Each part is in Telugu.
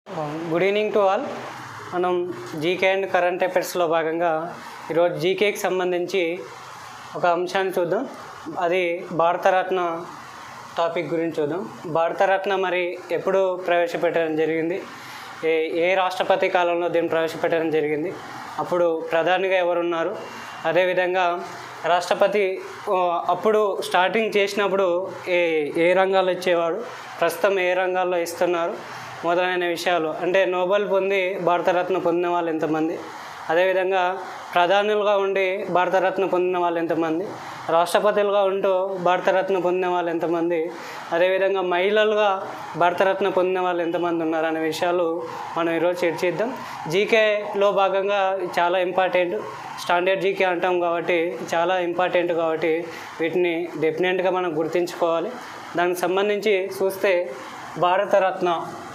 గుడ్ ఈవినింగ్ టు ఆల్ మనం జీకే అండ్ కరెంట్ అఫైర్స్లో భాగంగా ఈరోజు జీకేకి సంబంధించి ఒక అంశాన్ని చూద్దాం అది భారతరత్న టాపిక్ గురించి చూద్దాం భారతరత్న మరి ఎప్పుడు ప్రవేశపెట్టడం జరిగింది ఏ ఏ రాష్ట్రపతి కాలంలో దీన్ని ప్రవేశపెట్టడం జరిగింది అప్పుడు ప్రధానిగా ఎవరున్నారు అదేవిధంగా రాష్ట్రపతి ఆ, అప్పుడు స్టార్టింగ్ చేసినప్పుడు ఏ ఏ రంగాల్లో ఇచ్చేవాడు ప్రస్తుతం ఏ రంగాల్లో ఇస్తున్నారు మొదలైన విషయాలు అంటే నోబెల్ పొంది భారతరత్న పొందిన వాళ్ళు ఎంతమంది అదేవిధంగా ప్రధానులుగా ఉండి భారతరత్న పొందిన వాళ్ళు ఎంతమంది రాష్ట్రపతులుగా ఉంటూ భారతరత్న పొందిన వాళ్ళు ఎంతమంది అదేవిధంగా మహిళలుగా భారతరత్న పొందిన వాళ్ళు ఎంతమంది ఉన్నారు అనే విషయాలు మనం ఈరోజు చర్చిద్దాం జీకేలో భాగంగా చాలా ఇంపార్టెంట్ స్టాండర్డ్ జీకే అంటాం కాబట్టి చాలా ఇంపార్టెంట్ కాబట్టి వీటిని డెఫినెట్గా మనం గుర్తుంచుకోవాలి దానికి సంబంధించి చూస్తే భారతరత్న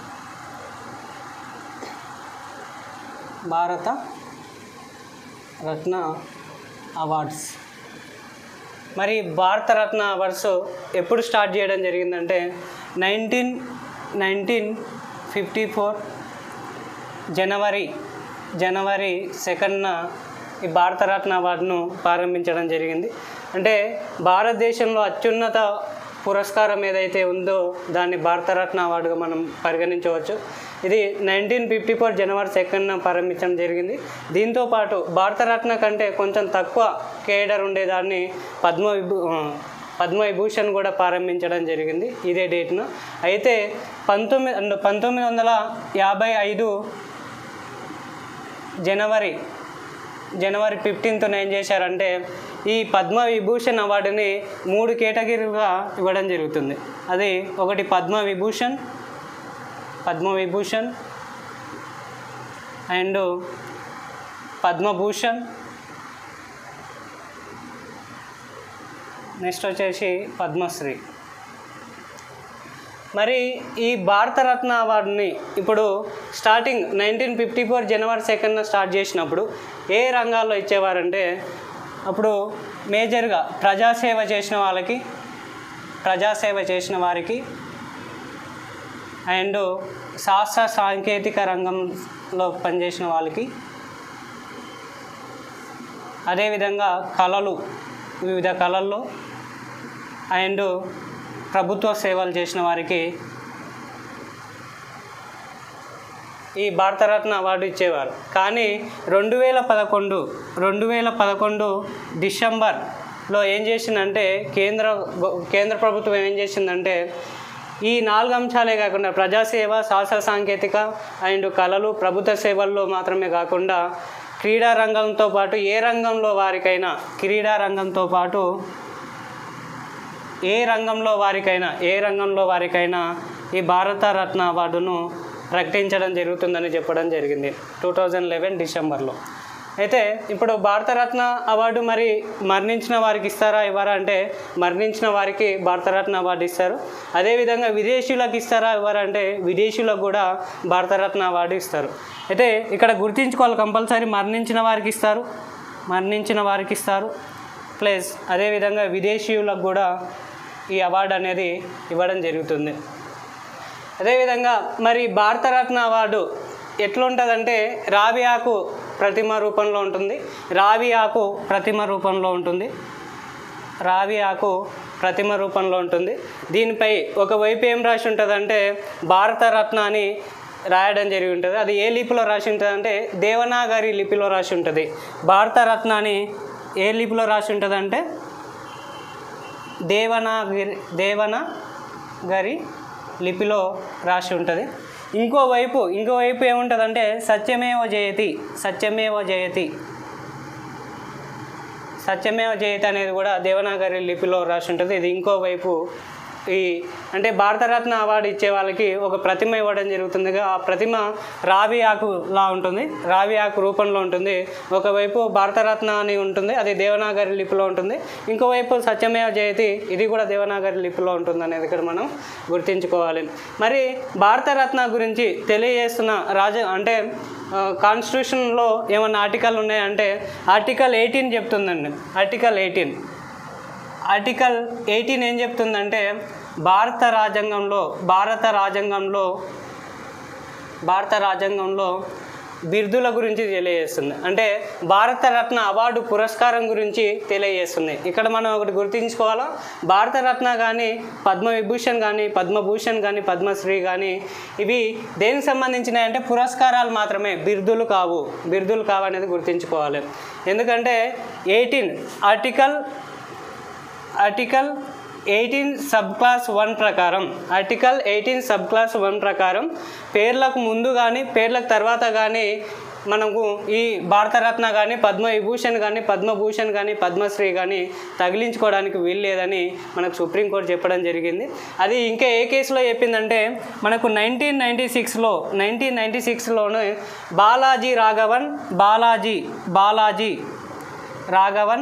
భారత రత్న అవార్డ్స్ మరి భారతరత్న అవార్డ్స్ ఎప్పుడు స్టార్ట్ చేయడం జరిగిందంటే నైన్టీన్ నైన్టీన్ ఫిఫ్టీ ఫోర్ జనవరి జనవరి సెకండ్న ఈ భారతరత్న అవార్డును ప్రారంభించడం జరిగింది అంటే భారతదేశంలో అత్యున్నత పురస్కారం ఏదైతే ఉందో దాన్ని భారతరత్న అవార్డుగా మనం పరిగణించవచ్చు ఇది నైన్టీన్ ఫిఫ్టీ ఫోర్ జనవరి సెకండ్న ప్రారంభించడం జరిగింది దీంతో పాటు భారతరత్న కంటే కొంచెం తక్కువ కేడర్ ఉండేదాన్ని పద్మ విభూ పద్మవిభూషణ్ కూడా ప్రారంభించడం జరిగింది ఇదే డేట్ను అయితే పంతొమ్మిది పంతొమ్మిది వందల యాభై ఐదు జనవరి జనవరి ఫిఫ్టీన్త్న ఏం చేశారంటే ఈ పద్మ విభూషణ్ అవార్డుని మూడు కేటగిరీలుగా ఇవ్వడం జరుగుతుంది అది ఒకటి పద్మ విభూషణ్ పద్మ విభూషణ్ అండ్ పద్మభూషణ్ నెక్స్ట్ వచ్చేసి పద్మశ్రీ మరి ఈ భారతరత్న అవార్డుని ఇప్పుడు స్టార్టింగ్ నైన్టీన్ ఫిఫ్టీ ఫోర్ జనవరి సెకండ్న స్టార్ట్ చేసినప్పుడు ఏ రంగాల్లో ఇచ్చేవారంటే అప్పుడు మేజర్గా ప్రజాసేవ చేసిన వాళ్ళకి ప్రజాసేవ చేసిన వారికి అండ్ శాస్త్ర సాంకేతిక రంగంలో పనిచేసిన వాళ్ళకి అదేవిధంగా కళలు వివిధ కళల్లో అండ్ ప్రభుత్వ సేవలు చేసిన వారికి ఈ భారతరత్న అవార్డు ఇచ్చేవారు కానీ రెండు వేల పదకొండు రెండు వేల పదకొండు డిసెంబర్లో ఏం చేసిందంటే కేంద్ర గో- కేంద్ర ప్రభుత్వం ఏం చేసిందంటే ఈ నాలుగు అంశాలే కాకుండా ప్రజాసేవ శాస్త్ర సాంకేతిక అండ్ కళలు ప్రభుత్వ సేవల్లో మాత్రమే కాకుండా క్రీడా రంగంతో పాటు ఏ రంగంలో వారికైనా క్రీడా రంగంతో పాటు ఏ రంగంలో వారికైనా ఏ రంగంలో వారికైనా ఈ భారతరత్న అవార్డును ప్రకటించడం జరుగుతుందని చెప్పడం జరిగింది టూ థౌజండ్ లెవెన్ డిసెంబర్లో అయితే ఇప్పుడు భారతరత్న అవార్డు మరి మరణించిన వారికి ఇస్తారా ఇవ్వరా అంటే మరణించిన వారికి భారతరత్న అవార్డు ఇస్తారు అదేవిధంగా విదేశీయులకు ఇస్తారా ఇవ్వరా అంటే విదేశీయులకు కూడా భారతరత్న అవార్డు ఇస్తారు అయితే ఇక్కడ గుర్తుంచుకోవాలి కంపల్సరీ మరణించిన వారికి ఇస్తారు మరణించిన వారికి ఇస్తారు ప్లస్ అదేవిధంగా విదేశీయులకు కూడా ఈ అవార్డు అనేది ఇవ్వడం జరుగుతుంది అదేవిధంగా మరి భారతరత్న అవార్డు ఎట్లుంటుందంటే రావి ఆకు ప్రతిమ రూపంలో ఉంటుంది రావి ఆకు ప్రతిమ రూపంలో ఉంటుంది రావి ఆకు ప్రతిమ రూపంలో ఉంటుంది దీనిపై ఒకవైపు ఏం రాసి ఉంటుందంటే భారతరత్న అని రాయడం జరిగి ఉంటుంది అది ఏ లిపిలో రాసి ఉంటుంది అంటే దేవనాగరి లిపిలో రాసి ఉంటుంది భారతరత్న అని ఏ లిపిలో రాసి ఉంటుందంటే దేవనాగిరి దేవనగరి లిపిలో రాసి ఉంటుంది ఇంకోవైపు ఇంకోవైపు ఏముంటుందంటే సత్యమేవ జయతి సత్యమేవ జయతి సత్యమేవ జయతి అనేది కూడా దేవనాగరి లిపిలో రాసి ఉంటుంది ఇది ఇంకోవైపు ఈ అంటే భారతరత్న అవార్డు ఇచ్చే వాళ్ళకి ఒక ప్రతిమ ఇవ్వడం జరుగుతుంది ఆ ప్రతిమ రావి ఆకులా ఉంటుంది రావి ఆకు రూపంలో ఉంటుంది ఒకవైపు భారతరత్న అని ఉంటుంది అది దేవనాగరి లిపిలో ఉంటుంది ఇంకోవైపు సత్యమేవ జయతి ఇది కూడా దేవనాగరి లిపిలో ఉంటుంది అనేది ఇక్కడ మనం గుర్తుంచుకోవాలి మరి భారతరత్న గురించి తెలియజేస్తున్న రాజ అంటే ఆ, కాన్స్టిట్యూషన్లో ఏమన్నా ఆర్టికల్ ఉన్నాయంటే ఆర్టికల్ ఎయిటీన్ చెప్తుందండి ఆర్టికల్ ఎయిటీన్ ఆర్టికల్ ఎయిటీన్ ఏం చెప్తుందంటే భారత రాజ్యాంగంలో భారత రాజ్యాంగంలో భారత రాజ్యాంగంలో బిరుదుల గురించి తెలియజేస్తుంది అంటే భారతరత్న అవార్డు పురస్కారం గురించి తెలియజేస్తుంది ఇక్కడ మనం ఒకటి గుర్తుంచుకోవాలా భారతరత్న కానీ పద్మవిభూషణ్ కానీ పద్మభూషణ్ కానీ పద్మశ్రీ కానీ ఇవి దేనికి సంబంధించినవి అంటే పురస్కారాలు మాత్రమే బిరుదులు కావు బిరుదులు కావు అనేది గుర్తుంచుకోవాలి ఎందుకంటే eighteen article article eighteen sub clause one ప్రకారం article eighteen sub clause one ప్రకారం పేర్లకు ముందు కానీ పేర్లకు తర్వాత కానీ మనకు ఈ భారతరత్న కానీ పద్మవిభూషణ్ కానీ పద్మభూషణ్ కానీ పద్మశ్రీ కానీ తగిలించుకోవడానికి వీలు లేదని మనకు సుప్రీంకోర్టు చెప్పడం జరిగింది అది ఇంకా ఏ కేసులో చెప్పిందంటే మనకు నైన్టీన్ నైంటీ సిక్స్లో నైన్టీన్ నైంటీ సిక్స్లోనే Balaji Raghavan Balaji Balaji Raghavan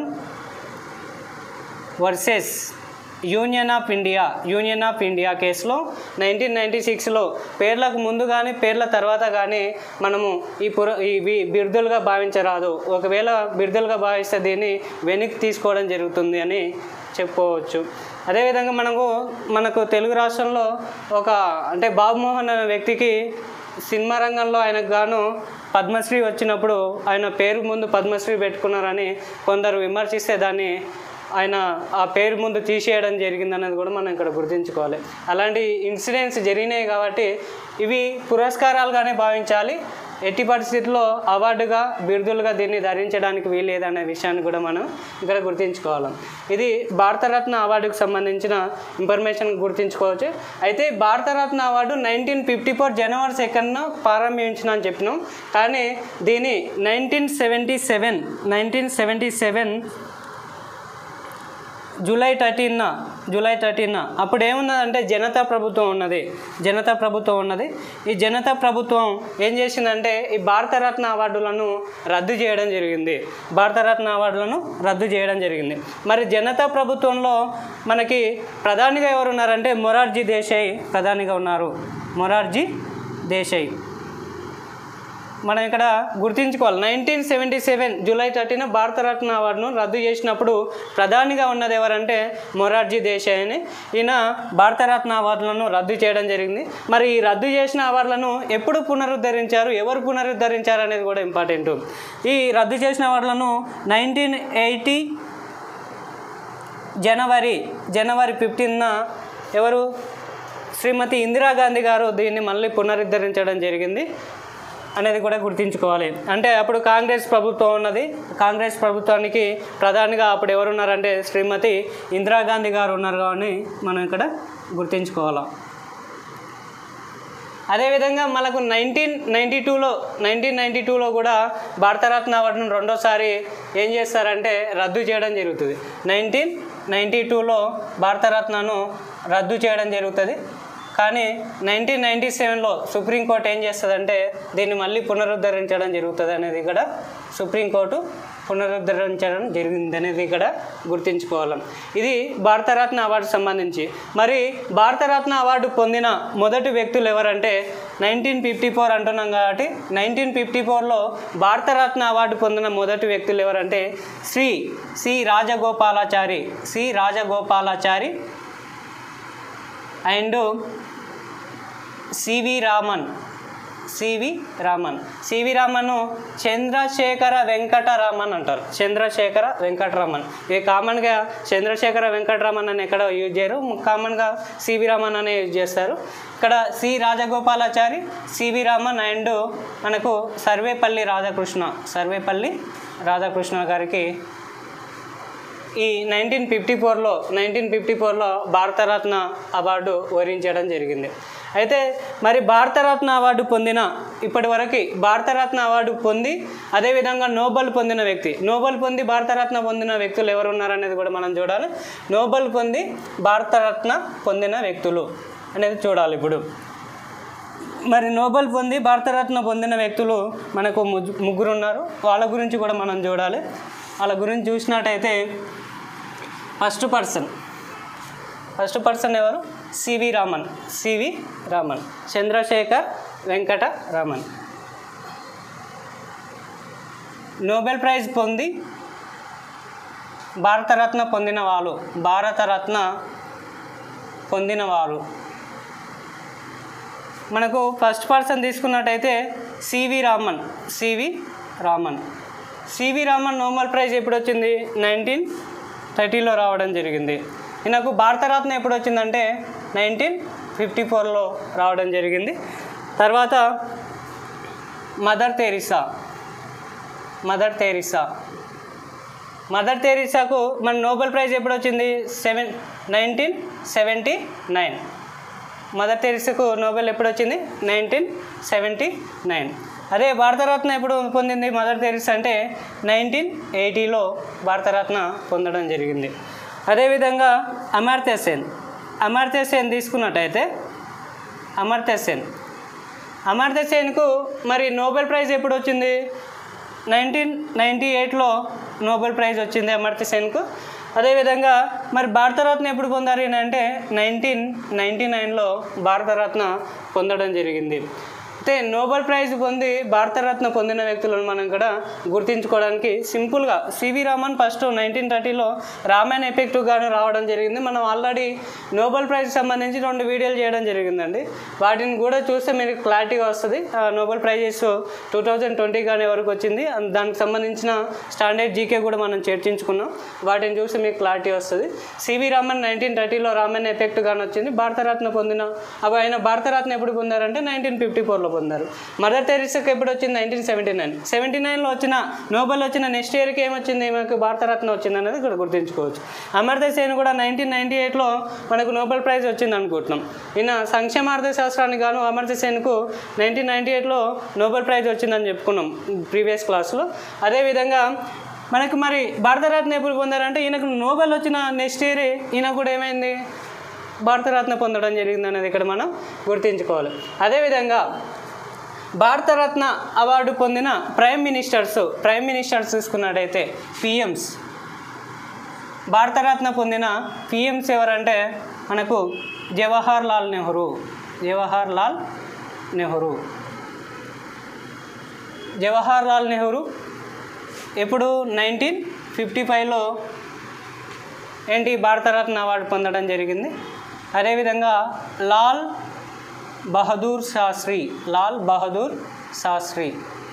versus union of India union of India కేసులో నైన్టీన్ నైంటీ సిక్స్లో పేర్లకు ముందు కానీ పేర్ల తర్వాత కానీ మనము ఈ పుర ఇవి బిరుదులుగా భావించరాదు ఒకవేళ బిరుదులుగా భావిస్తే దీన్ని వెనక్కి తీసుకోవడం జరుగుతుంది అని చెప్పుకోవచ్చు అదేవిధంగా మనకు మనకు తెలుగు రాష్ట్రంలో ఒక అంటే బాబుమోహన్ అనే వ్యక్తికి సినిమా రంగంలో ఆయనకు గాను పద్మశ్రీ వచ్చినప్పుడు ఆయన పేరు ముందు పద్మశ్రీ పెట్టుకున్నారని కొందరు విమర్శిస్తే దాన్ని ఆయన ఆ పేరు ముందు తీసేయడం జరిగింది అనేది కూడా మనం ఇక్కడ గుర్తుంచుకోవాలి అలాంటి ఇన్సిడెంట్స్ జరిగినాయి కాబట్టి ఇవి పురస్కారాలుగానే భావించాలి ఎట్టి పరిస్థితుల్లో అవార్డుగా బిరుదులుగా దీన్ని ధరించడానికి వీల్లేదనే విషయాన్ని కూడా మనం ఇక్కడ గుర్తుంచుకోవాలి ఇది భారతరత్న అవార్డుకు సంబంధించిన ఇన్ఫర్మేషన్ గుర్తుంచుకోవచ్చు అయితే Bharat Ratna award nineteen fifty four జనవరి సెకండ్న ప్రారంభించిన అని చెప్పినాం కానీ దీని nineteen seventy seven nineteen seventy seven July థర్టీన్న జూలై థర్టీన్న అప్పుడు ఏమున్నదంటే జనతా ప్రభుత్వం ఉన్నది జనతా ప్రభుత్వం ఉన్నది ఈ జనతా ప్రభుత్వం ఏం చేసిందంటే ఈ భారతరత్న అవార్డులను రద్దు చేయడం జరిగింది భారతరత్న అవార్డులను రద్దు చేయడం జరిగింది మరి జనతా ప్రభుత్వంలో మనకి ప్రధానిగా ఎవరు ఉన్నారంటే మొరార్జీ దేశాయ్ ప్రధానిగా ఉన్నారు మొరార్జీ దేశాయ్ మనం ఇక్కడ గుర్తుంచుకోవాలి నైన్టీన్ సెవెంటీ సెవెన్ జూలై థర్టీన భారతరత్న అవార్డును రద్దు చేసినప్పుడు ప్రధానిగా ఉన్నది ఎవరంటే మొరార్జీ దేశాయ్ అని ఈయన భారతరత్న అవార్డులను రద్దు చేయడం జరిగింది మరి ఈ రద్దు చేసిన అవార్డులను ఎప్పుడు పునరుద్ధరించారు ఎవరు పునరుద్ధరించారు అనేది కూడా ఇంపార్టెంట్ ఈ రద్దు చేసిన అవార్డులను నైన్టీన్ ఎయిటీ జనవరి జనవరి ఫిఫ్టీన్న ఎవరు శ్రీమతి ఇందిరాగాంధీ గారు దీన్ని మళ్ళీ పునరుద్ధరించడం జరిగింది అనేది కూడా గుర్తుంచుకోవాలి అంటే అప్పుడు కాంగ్రెస్ ప్రభుత్వం ఉన్నది కాంగ్రెస్ ప్రభుత్వానికి ప్రధానిగా అప్పుడు ఎవరు ఉన్నారంటే శ్రీమతి ఇందిరాగాంధీ గారు ఉన్నారు కానీ మనం ఇక్కడ గుర్తుంచుకోవాలి అదేవిధంగా మనకు నైన్టీన్ నైంటీ టూలో నైన్టీన్ నైంటీ టూలో కూడా భారతరత్న అవార్డును రెండోసారి ఏం చేస్తారంటే రద్దు చేయడం జరుగుతుంది నైన్టీన్ నైంటీ టూలో భారతరత్నను రద్దు చేయడం జరుగుతుంది కానీ నైన్టీన్ నైంటీ సెవెన్లో సుప్రీంకోర్టు ఏం చేస్తుందంటే దీన్ని మళ్ళీ పునరుద్ధరించడం జరుగుతుంది అనేది ఇక్కడ సుప్రీంకోర్టు పునరుద్ధరించడం జరిగింది అనేది ఇక్కడ గుర్తుంచుకోవాలి ఇది భారతరత్న అవార్డు సంబంధించి మరి భారతరత్న అవార్డు పొందిన మొదటి వ్యక్తులు ఎవరంటే నైన్టీన్ ఫిఫ్టీ ఫోర్ అంటున్నాం కాబట్టి నైన్టీన్ ఫిఫ్టీ ఫోర్లో భారతరత్న అవార్డు పొందిన మొదటి వ్యక్తులు ఎవరంటే Shri C Rajagopalachari C Rajagopalachari and C V Raman C V Raman C V Raman Chandrasekhara Venkataraman అంటారు చంద్రశేఖర వెంకటరామన్ ఇది కామన్గా చంద్రశేఖర వెంకటరామన్ అని ఎక్కడ యూజ్ చేయరు కామన్గా సివి రామన్ అనే యూజ్ చేస్తారు ఇక్కడ C Rajagopalachari C V Raman and మనకు సర్వేపల్లి రాధాకృష్ణ సర్వేపల్లి రాధాకృష్ణ గారికి ఈ నైన్టీన్ ఫిఫ్టీ ఫోర్లో నైన్టీన్ ఫిఫ్టీ ఫోర్లో భారతరత్న అవార్డు వరించడం జరిగింది అయితే మరి భారతరత్న అవార్డు పొందిన ఇప్పటి వరకు భారతరత్న అవార్డు పొంది అదేవిధంగా నోబెల్ పొందిన వ్యక్తి నోబెల్ పొంది భారతరత్న పొందిన వ్యక్తులు ఎవరు ఉన్నారనేది కూడా మనం చూడాలి నోబెల్ పొంది భారతరత్న పొందిన వ్యక్తులు అనేది చూడాలి ఇప్పుడు మరి నోబెల్ పొంది భారతరత్న పొందిన వ్యక్తులు మనకు ముగ్గు- ముగ్గురు ఉన్నారు వాళ్ళ గురించి కూడా మనం చూడాలి వాళ్ళ గురించి చూసినట్టయితే ఫస్ట్ పర్సన్ ఫస్ట్ పర్సన్ ఎవరు C V Raman C V Raman Chandrasekhar Venkata Raman Nobel prize పొంది భారతరత్న పొందిన వాళ్ళు భారతరత్న పొందిన వారు మనకు ఫస్ట్ పర్సన్ తీసుకున్నట్టయితే C V Raman C V Raman C V Raman Nobel prize ఎప్పుడు వచ్చింది నైన్టీన్ థర్టీలో రావడం జరిగింది ఈయనకు భారతరత్న ఎప్పుడు వచ్చిందంటే నైన్టీన్ ఫిఫ్టీ ఫోర్లో రావడం జరిగింది తర్వాత mother Teresa mother Teresa mother తెరిసాకు మన నోబెల్ ప్రైజ్ ఎప్పుడు వచ్చింది seven nineteen seventy nine mother తెరిసాకు నోబెల్ ఎప్పుడు వచ్చింది నైన్టీన్ సెవెంటీ నైన్ అదే భారతరత్న ఎప్పుడు పొందింది మదర్ తెరిసా అంటే నైన్టీన్ ఎయిటీలో భారతరత్న పొందడం జరిగింది అదేవిధంగా అమర్త్య సేన్ అమర్త్య సేన్ తీసుకున్నట్టయితే అమర్త్య సేన్ అమర్త్య సేన్కు మరి నోబెల్ ప్రైజ్ ఎప్పుడు వచ్చింది నైన్టీన్ నైంటీ ఎయిట్లో నోబెల్ ప్రైజ్ వచ్చింది అమర్త్య సేన్కు అదేవిధంగా మరి భారతరత్న ఎప్పుడు పొందారు ఈయన అంటే నైన్టీన్ నైంటీ నైన్లో భారతరత్న పొందడం జరిగింది అయితే నోబెల్ ప్రైజ్ పొంది భారతరత్న పొందిన వ్యక్తులను మనం కూడా గుర్తించుకోవడానికి సింపుల్గా సివి రామన్ ఫస్ట్ నైన్టీన్ థర్టీలో రామాయణ ఎఫెక్టివ్ గాను రావడం జరిగింది మనం ఆల్రెడీ నోబెల్ ప్రైజ్ సంబంధించి రెండు వీడియోలు చేయడం జరిగిందండి వాటిని కూడా చూస్తే మీకు క్లారిటీగా వస్తుంది ఆ Nobel prizes two thousand twenty కానీ వరకు వచ్చింది అండ్ దానికి సంబంధించిన స్టాండర్డ్ జీకే కూడా మనం చర్చించుకున్నాం వాటిని చూస్తే మీకు క్లారిటీ వస్తుంది సివి రామన్ నైన్టీన్ థర్టీలో రామాయణ ఎఫెక్ట్ గాని వచ్చింది భారతరత్న పొందిన అవి ఆయన భారతరత్న ఎప్పుడు పొందారంటే నైన్టీన్ ఫిఫ్టీ ఫోర్లో పొందారు మదర్ తెరిసాకి ఎప్పుడు వచ్చింది నైన్టీన్ సెవెంటీ నైన్ సెవెంటీ నైన్లో వచ్చిన నోబెల్ వచ్చిన నెక్స్ట్ ఇయర్కి ఏమొచ్చింది మనకు భారతరత్న వచ్చింది అనేది ఇక్కడ గుర్తుంచుకోవచ్చు అమర్త్య సేన్ కూడా నైన్టీన్ నైన్టీ ఎయిట్లో మనకు నోబెల్ ప్రైజ్ వచ్చింది అనుకుంటున్నాం ఈయన సంక్షేమార్థ శాస్త్రానికి గాను అమర్త్య సేన్కు నైన్టీన్ నైన్టీ ఎయిట్లో నోబెల్ ప్రైజ్ వచ్చిందని చెప్పుకున్నాం ప్రీవియస్ క్లాస్లో అదేవిధంగా మనకు మరి భారతరత్న ఎప్పుడు పొందారంటే ఈయనకు నోబెల్ వచ్చిన నెక్స్ట్ ఇయర్ ఈయన కూడా ఏమైంది భారతరత్న పొందడం జరిగింది అనేది ఇక్కడ మనం గుర్తుంచుకోవాలి అదేవిధంగా భారతరత్న అవార్డు పొందిన ప్రైమ్ మినిస్టర్స్ ప్రైమ్ మినిస్టర్స్ చూసుకున్నట్టయితే పిఎమ్స్ భారతరత్న పొందిన పిఎమ్స్ ఎవరంటే మనకు జవహర్ లాల్ నెహ్రూ జవహర్ లాల్ నెహ్రూ జవహర్ లాల్ నెహ్రూ ఎప్పుడు నైన్టీన్ ఫిఫ్టీ ఫైవ్లో ఏంటి భారతరత్న అవార్డు పొందడం జరిగింది అదేవిధంగా లాల్ బహదూర్ శాస్త్రి లాల్ బహదూర్ శాస్త్రి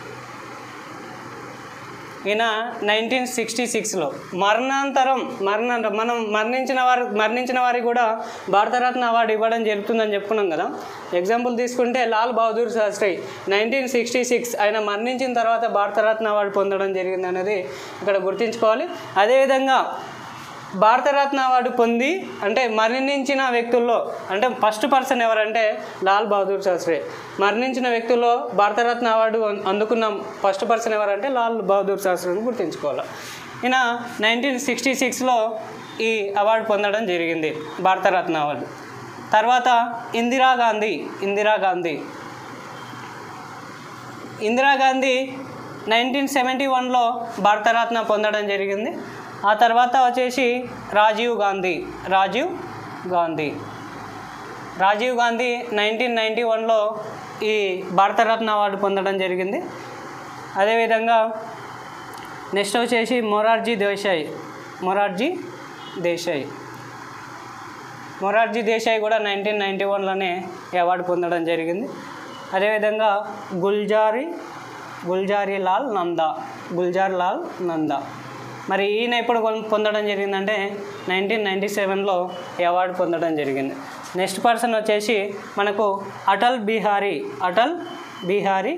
ఈయన నైన్టీన్ సిక్స్టీ సిక్స్లో మరణాంతరం మరణ మనం మరణించిన వారు మరణించిన వారికి కూడా భారతరత్న అవార్డు ఇవ్వడం జరుగుతుందని చెప్పుకున్నాం కదా ఎగ్జాంపుల్ తీసుకుంటే Lal Bahadur Shastri nineteen sixty six ఆయన మరణించిన తర్వాత భారతరత్న అవార్డు పొందడం జరిగింది అనేది ఇక్కడ గుర్తుంచుకోవాలి అదేవిధంగా భారతరత్న అవార్డు పొంది అంటే మరణించిన వ్యక్తుల్లో అంటే ఫస్ట్ పర్సన్ ఎవరంటే లాల్ బహదూర్ శాస్త్రి మరణించిన వ్యక్తుల్లో భారతరత్న అవార్డు అం- అందుకున్న ఫస్ట్ పర్సన్ ఎవరంటే లాల్ బహదూర్ శాస్త్రిని గుర్తుంచుకోవాలి ఈయన నైన్టీన్ సిక్స్టీ సిక్స్లో ఈ అవార్డు పొందడం జరిగింది భారతరత్న అవార్డు తర్వాత ఇందిరాగాంధీ ఇందిరాగాంధీ ఇందిరాగాంధీ నైన్టీన్ సెవెంటీ వన్లో భారతరత్న పొందడం జరిగింది ఆ తర్వాత వచ్చేసి రాజీవ్ గాంధీ రాజీవ్ గాంధీ రాజీవ్ గాంధీ నైన్టీన్ నైంటీ వన్లో ఈ భారతరత్న అవార్డు పొందడం జరిగింది అదేవిధంగా నెక్స్ట్ వచ్చేసి మొరార్జీ దేశాయ్ మొరార్జీ దేశాయ్ మొరార్జీ దేశాయ్ కూడా నైన్టీన్ నైంటీ వన్లోనే ఈ అవార్డు పొందడం జరిగింది అదేవిధంగా గుల్జారీ గుల్జారీ లాల్ నందా గుల్జార్ లాల్ నందా మరి ఈయన ఎప్పుడు కొన్- పొందడం జరిగిందంటే నైన్టీన్ నైంటీ సెవెన్లో ఈ అవార్డు పొందడం జరిగింది నెక్స్ట్ పర్సన్ వచ్చేసి మనకు అటల్ బిహారీ అటల్ బిహారీ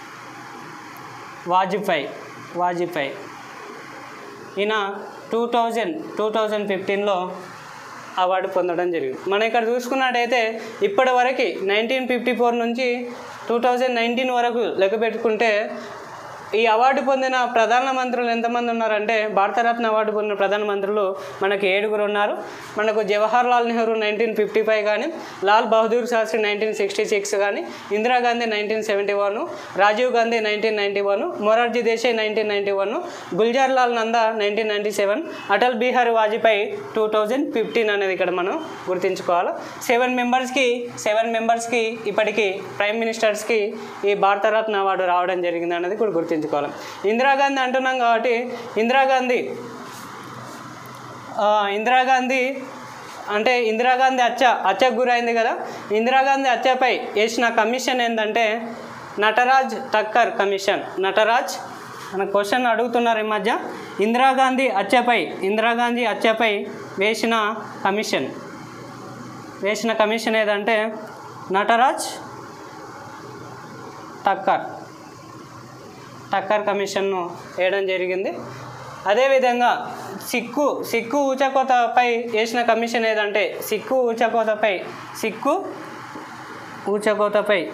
వాజ్పేయి వాజ్పేయి ఈయన టూ థౌజండ్ టూ థౌజండ్ ఫిఫ్టీన్లో అవార్డు పొందడం జరిగింది మనం ఇక్కడ చూసుకున్నట్టయితే ఇప్పటి వరకు నైన్టీన్ ఫిఫ్టీ ఫోర్ నుంచి టూ థౌజండ్ నైన్టీన్ వరకు లెక్క పెట్టుకుంటే ఈ అవార్డు పొందిన ప్రధానమంత్రులు ఎంతమంది ఉన్నారంటే భారతరత్న అవార్డు పొందిన ప్రధానమంత్రులు మనకి ఏడుగురు ఉన్నారు మనకు Jawahar Lal Nehru nineteen fifty five కానీ Lal Bahadur Shastri nineteen sixty six కానీ Indira Gandhi nineteen seventy one Rajiv Gandhi nineteen ninety one Morarji Desai nineteen ninety one Gulzar Lal Nanda nineteen ninety seven Atal Bihari Vajpayee two thousand fifteen అనేది ఇక్కడ మనం గుర్తుంచుకోవాలి సెవెన్ మెంబర్స్కి సెవెన్ మెంబర్స్కి ఇప్పటికీ ప్రైమ్ మినిస్టర్స్కి ఈ భారతరత్న అవార్డు రావడం జరిగింది అనేది కూడా గుర్తుంచుకోవాలి ఇందిరాగాంధీ అంటున్నాం కాబట్టి ఇందిరాగాంధీ ఆ, ఇందిరాగాంధీ అంటే ఇందిరాగాంధీ హత్య హత్యకు గురైంది కదా ఇందిరాగాంధీ హత్యపై వేసిన కమిషన్ ఏంటంటే నటరాజ్ టక్కర్ కమిషన్ నటరాజ్ మన క్వశ్చన్ అడుగుతున్నారు ఈ మధ్య ఇందిరాగాంధీ హత్యపై ఇందిరాగాంధీ హత్యపై వేసిన కమిషన్ వేసిన కమిషన్ ఏదంటే నటరాజ్ టక్కర్ టక్కర్ కమిషన్ను వేయడం జరిగింది అదేవిధంగా సిక్కు సిక్కు ఊచకోతపై వేసిన కమిషన్ ఏదంటే సిక్కు ఊచకోతపై సిక్కు ఊచకోతపై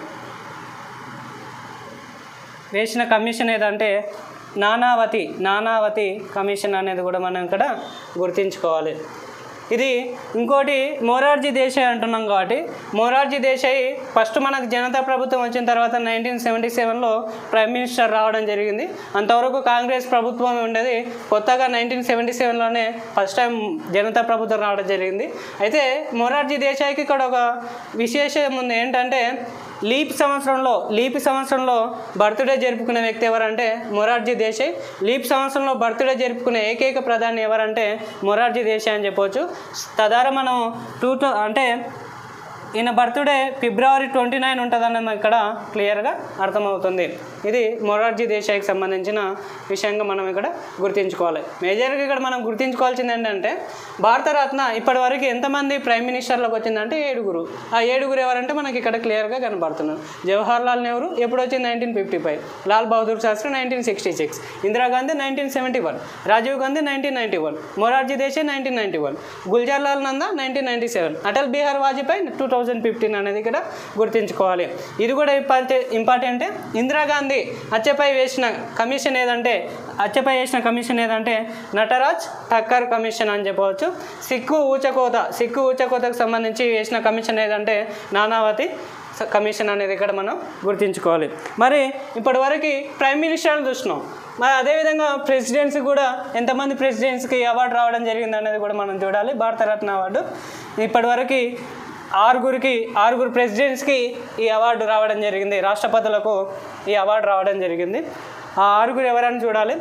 వేసిన కమిషన్ ఏదంటే నానావతి నానావతి కమిషన్ అనేది కూడా మనం ఇక్కడ గుర్తుంచుకోవాలి ఇది ఇంకోటి మొరార్జీ దేశాయ్ అంటున్నాం కాబట్టి మొరార్జీ దేశాయ్ ఫస్ట్ మనకు జనతా ప్రభుత్వం వచ్చిన తర్వాత నైన్టీన్ సెవెంటీ సెవెన్లో ప్రైమ్ మినిస్టర్ రావడం జరిగింది అంతవరకు కాంగ్రెస్ ప్రభుత్వం ఉండేది కొత్తగా నైన్టీన్ సెవెంటీ సెవెన్లోనే ఫస్ట్ టైం జనతా ప్రభుత్వం రావడం జరిగింది అయితే మొరార్జీ దేశాయ్కి ఇక్కడ ఒక విశేషం ఉంది ఏంటంటే లీప్ సంవత్సరంలో లీప్ సంవత్సరంలో బర్త్డే జరుపుకునే వ్యక్తి ఎవరంటే మొరార్జీ దేశాయ్ లీప్ సంవత్సరంలో బర్త్డే జరుపుకునే ఏకైక ప్రధాని ఎవరంటే మొరార్జీ దేశాయ్ అని చెప్పవచ్చు తదారా మనం టూ టూ అంటే ఈయన బర్త్డే ఫిబ్రవరి ట్వంటీ నైన్ ఉంటుందని మనకి ఇక్కడ క్లియర్గా అర్థమవుతుంది ఇది మొరార్జీ దేశాయికి సంబంధించిన విషయంగా మనం ఇక్కడ గుర్తుంచుకోవాలి మేజర్గా ఇక్కడ మనం గుర్తుంచుకోవాల్సింది ఏంటంటే భారతరత్న ఇప్పటివరకు ఎంతమంది ప్రైమ్ మినిస్టర్లోకి వచ్చిందంటే ఏడుగురు ఆ ఏడుగురు ఎవరంటే మనకి ఇక్కడ క్లియర్గా కనబడుతున్నారు జవహర్ లాల్ నెహ్రూ ఎప్పుడు వచ్చింది nineteen fifty five Lal Bahadur Shastri nineteen sixty six Indira Gandhi nineteen seventy one Rajiv Gandhi nineteen ninety one Morarji Desai nineteen ninety one Gulzar Lal Nanda nineteen ninety seven Atal Bihar Vajpayee two thousand fifteen అనేది ఇక్కడ గుర్తుంచుకోవాలి ఇది కూడా ఇంపార్టెంట్ ఇంపార్టెంట్ ఇందిరాగాంధీ హత్యపై వేసిన కమిషన్ ఏదంటే హత్యపై వేసిన కమిషన్ ఏదంటే నటరాజ్ ఠక్కర్ కమిషన్ అని చెప్పవచ్చు సిక్కు ఊచకోత సిక్కు ఊచకోతకు సంబంధించి వేసిన కమిషన్ ఏదంటే నానావతి స- కమిషన్ అనేది ఇక్కడ మనం గుర్తుంచుకోవాలి మరి ఇప్పటివరకు ప్రైమ్ మినిస్టర్ని చూసినాం మరి అదేవిధంగా ప్రెసిడెంట్స్ కూడా ఎంతమంది ప్రెసిడెంట్స్కి అవార్డు రావడం జరిగింది అనేది కూడా మనం చూడాలి భారతరత్న అవార్డు ఇప్పటివరకు ఆరుగురికి ఆరుగురు ప్రెసిడెంట్స్కి ఈ అవార్డు రావడం జరిగింది రాష్ట్రపతులకు ఈ అవార్డు రావడం జరిగింది ఆ ఆరుగురు ఎవరని చూడాలి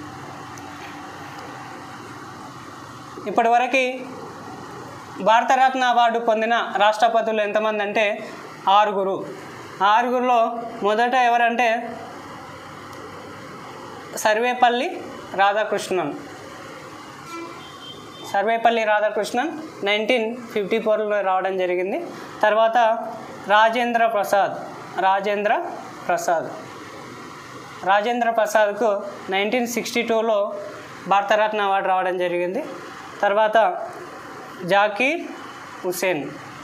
ఇప్పటివరకు భారతరత్న అవార్డు పొందిన రాష్ట్రపతులు ఎంతమంది అంటే ఆరుగురు ఆ ఆరుగురులో మొదట ఎవరంటే సర్వేపల్లి రాధాకృష్ణన్ సర్వేపల్లి రాధాకృష్ణన్ నైన్టీన్ ఫిఫ్టీ ఫోర్లో రావడం జరిగింది తర్వాత రాజేంద్ర ప్రసాద్ రాజేంద్ర ప్రసాద్ రాజేంద్ర ప్రసాద్కు నైన్టీన్ సిక్స్టీ టూలో భారతరత్న అవార్డు రావడం జరిగింది తర్వాత Zakir Hussain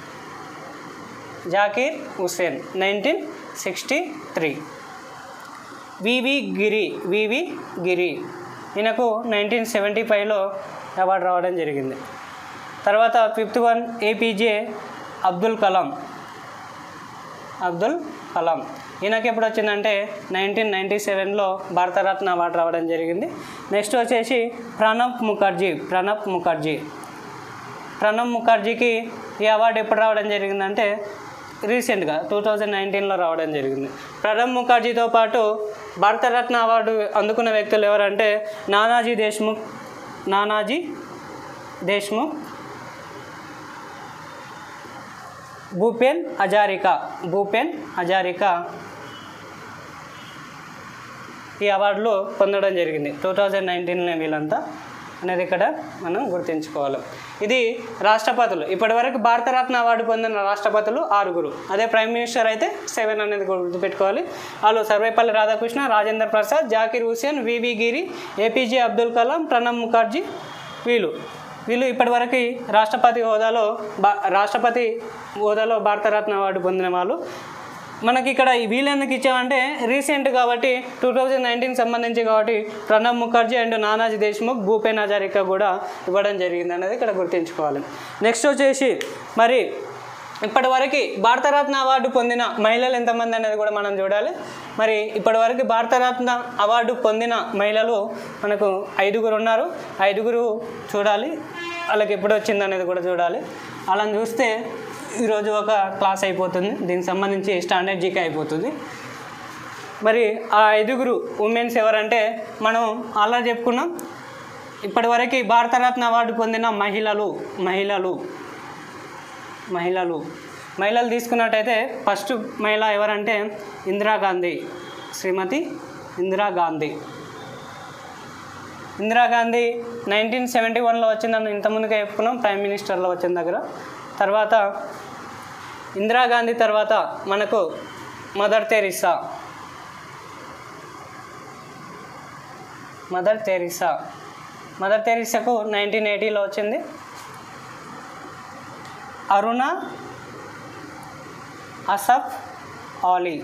Zakir Hussain nineteen sixty three V V Giri V V Giri ఈయనకు నైన్టీన్ సెవెంటీ ఫైవ్లో అవార్డు రావడం జరిగింది తర్వాత fifth one A P J Abdul Kalam Abdul Kalam ఈయనకి ఎప్పుడు వచ్చిందంటే నైన్టీన్ నైంటీ సెవెన్లో భారతరత్న అవార్డు రావడం జరిగింది నెక్స్ట్ వచ్చేసి ప్రణబ్ ముఖర్జీ ప్రణబ్ ముఖర్జీ ప్రణబ్ ముఖర్జీకి ఈ అవార్డు ఎప్పుడు రావడం జరిగిందంటే రీసెంట్గా టూ థౌజండ్ నైన్టీన్లో రావడం జరిగింది ప్రణబ్ ముఖర్జీతో పాటు భారతరత్న అవార్డు అందుకున్న వ్యక్తులు ఎవరంటే నానాజీ దేశ్ముఖ్ నానాజీ దేశ్ముఖ్ భూపెన్ హజారికా భూపెన్ హజారికా ఈ అవార్డులు పొందడం జరిగింది టూ థౌజండ్ నైన్టీన్లో వీళ్ళంతా అనేది ఇక్కడ మనం గుర్తుంచుకోవాలి ఇది రాష్ట్రపతులు ఇప్పటివరకు భారతరత్న అవార్డు పొందిన రాష్ట్రపతులు ఆరుగురు అదే ప్రైమ్ మినిస్టర్ అయితే సెవెన్ అనేది గుర్తుపెట్టుకోవాలి వాళ్ళు సర్వేపల్లి రాధాకృష్ణ రాజేంద్ర ప్రసాద్ జాకీర్ హుసేన్ వివి గిరి ఏపీజే అబ్దుల్ కలాం ప్రణబ్ ముఖర్జీ వీళ్ళు వీళ్ళు ఇప్పటివరకు రాష్ట్రపతి హోదాలో బా రాష్ట్రపతి హోదాలో భారతరత్న అవార్డు పొందిన వాళ్ళు మనకి ఇక్కడ ఈ వీళ్ళు ఎందుకు ఇచ్చామంటే రీసెంట్ కాబట్టి టూ థౌజండ్ నైన్టీన్ సంబంధించి కాబట్టి ప్రణబ్ ముఖర్జీ అండ్ నానాజీ దేశ్ముఖ్ భూపేన్ హజారికా కూడా ఇవ్వడం జరిగింది అనేది ఇక్కడ గుర్తుంచుకోవాలి నెక్స్ట్ వచ్చేసి మరి ఇప్పటివరకు భారతరత్న అవార్డు పొందిన మహిళలు ఎంతమంది అనేది కూడా మనం చూడాలి మరి ఇప్పటివరకు భారతరత్న అవార్డు పొందిన మహిళలు మనకు ఐదుగురు ఉన్నారు ఐదుగురు చూడాలి వాళ్ళకి ఎప్పుడు వచ్చింది అనేది కూడా చూడాలి అలా చూస్తే ఈరోజు ఒక క్లాస్ అయిపోతుంది దీనికి సంబంధించి స్టాండర్డ్ జీకే అయిపోతుంది మరి ఆ ఐదుగురు ఉమెన్స్ ఎవరంటే మనం అలా చెప్పుకున్నాం ఇప్పటివరకు భారతరత్న అవార్డు పొందిన మహిళలు మహిళలు మహిళలు మహిళలు తీసుకున్నట్టయితే ఫస్ట్ మహిళ ఎవరంటే ఇందిరాగాంధీ శ్రీమతి ఇందిరాగాంధీ ఇందిరాగాంధీ నైన్టీన్ సెవెంటీ వన్లో వచ్చిందని ఇంతకుముందుగా చెప్పుకున్నాం ప్రైమ్ మినిస్టర్లో వచ్చిన దగ్గర తర్వాత ఇందిరాగాంధీ తర్వాత మనకు mother Teresa mother Teresa mother తెరిసాకు నైన్టీన్ ఎయిటీలో వచ్చింది అరుణ అసఫ్ ఆలీ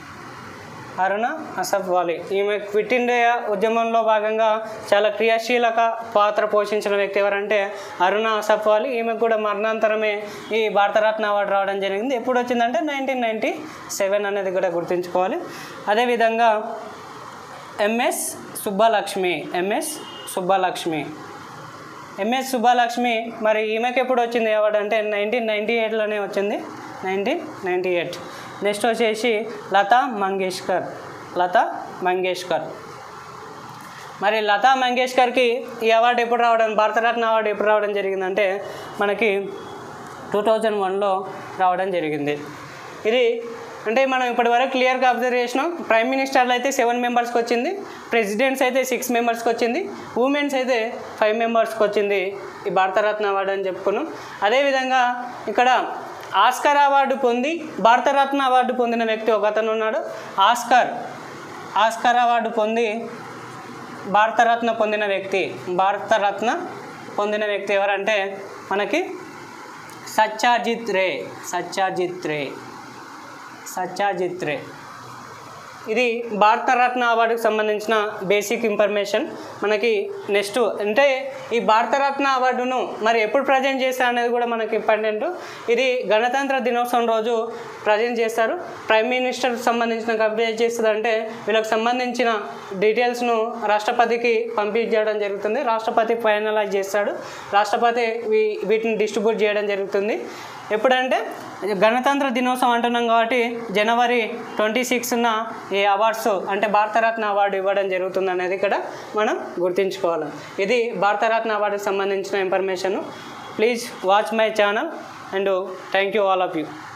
అరుణ అసఫ్ వాలీ ఈమె క్విట్ ఇండియా ఉద్యమంలో భాగంగా చాలా క్రియాశీలక పాత్ర పోషించిన వ్యక్తి ఎవరంటే అరుణ అసఫ్ వాలీ ఈమెకు కూడా మరణాంతరమే ఈ భారతరత్న అవార్డు రావడం జరిగింది ఎప్పుడు వచ్చిందంటే నైన్టీన్ నైంటీ సెవెన్ అనేది కూడా గుర్తుంచుకోవాలి అదేవిధంగా M S Subbalakshmi M S Subbalakshmi M S Subbalakshmi మరి ఈమెకి ఎప్పుడు వచ్చింది అవార్డు అంటే నైన్టీన్ నైంటీ ఎయిట్లోనే వచ్చింది నైన్టీన్ నైంటీ ఎయిట్ నెక్స్ట్ వచ్చేసి లతా మంగేష్కర్ లతా మంగేష్కర్ మరి లతా మంగేష్కర్కి ఈ అవార్డు ఎప్పుడు రావడం భారతరత్న అవార్డు ఎప్పుడు రావడం జరిగిందంటే మనకి టూ థౌజండ్ వన్లో రావడం జరిగింది ఇది అంటే మనం ఇప్పటివరకు క్లియర్గా అబ్జర్వ్ చేసినాం ప్రైమ్ మినిస్టర్లు అయితే సెవెన్ మెంబర్స్కి వచ్చింది ప్రెసిడెంట్స్ అయితే సిక్స్ మెంబర్స్కి వచ్చింది ఉమెన్స్ అయితే ఫైవ్ మెంబర్స్కి వచ్చింది ఈ భారతరత్న అవార్డు అని చెప్పుకున్నాం అదేవిధంగా ఇక్కడ ఆస్కర్ అవార్డు పొంది భారతరత్న అవార్డు పొందిన వ్యక్తి ఒక అతను ఉన్నాడు ఆస్కర్ ఆస్కర్ అవార్డు పొంది భారతరత్న పొందిన వ్యక్తి భారతరత్న పొందిన వ్యక్తి ఎవరంటే మనకి సత్యాజిత్ రే సత్యాజిత్ రే సత్యాజిత్ రే ఇది భారతరత్న అవార్డుకి సంబంధించిన బేసిక్ ఇన్ఫర్మేషన్ మనకి నెక్స్ట్ అంటే ఈ భారతరత్న అవార్డును మరి ఎప్పుడు ప్రజెంట్ చేస్తారు అనేది కూడా మనకి ఇంపార్టెంట్ ఇది గణతంత్ర దినోత్సవం రోజు ప్రజెంట్ చేస్తారు ప్రైమ్ మినిస్టర్ సంబంధించిన కంప్లీట్ చేస్తుంది అంటే వీళ్ళకి సంబంధించిన డీటెయిల్స్ను రాష్ట్రపతికి పంపించడం జరుగుతుంది రాష్ట్రపతి ఫైనలైజ్ చేస్తాడు రాష్ట్రపతి వీ- వీటిని డిస్ట్రిబ్యూట్ చేయడం జరుగుతుంది ఎప్పుడంటే గణతంత్ర దినోత్సవం అంటున్నాం కాబట్టి జనవరి ట్వంటీ సిక్స్న ఈ అవార్డ్స్ అంటే భారతరత్న అవార్డు ఇవ్వడం జరుగుతుంది అనేది ఇక్కడ మనం గుర్తుంచుకోవాలి ఇది భారతరత్న అవార్డుకి సంబంధించిన information please watch my channel and thank you all of you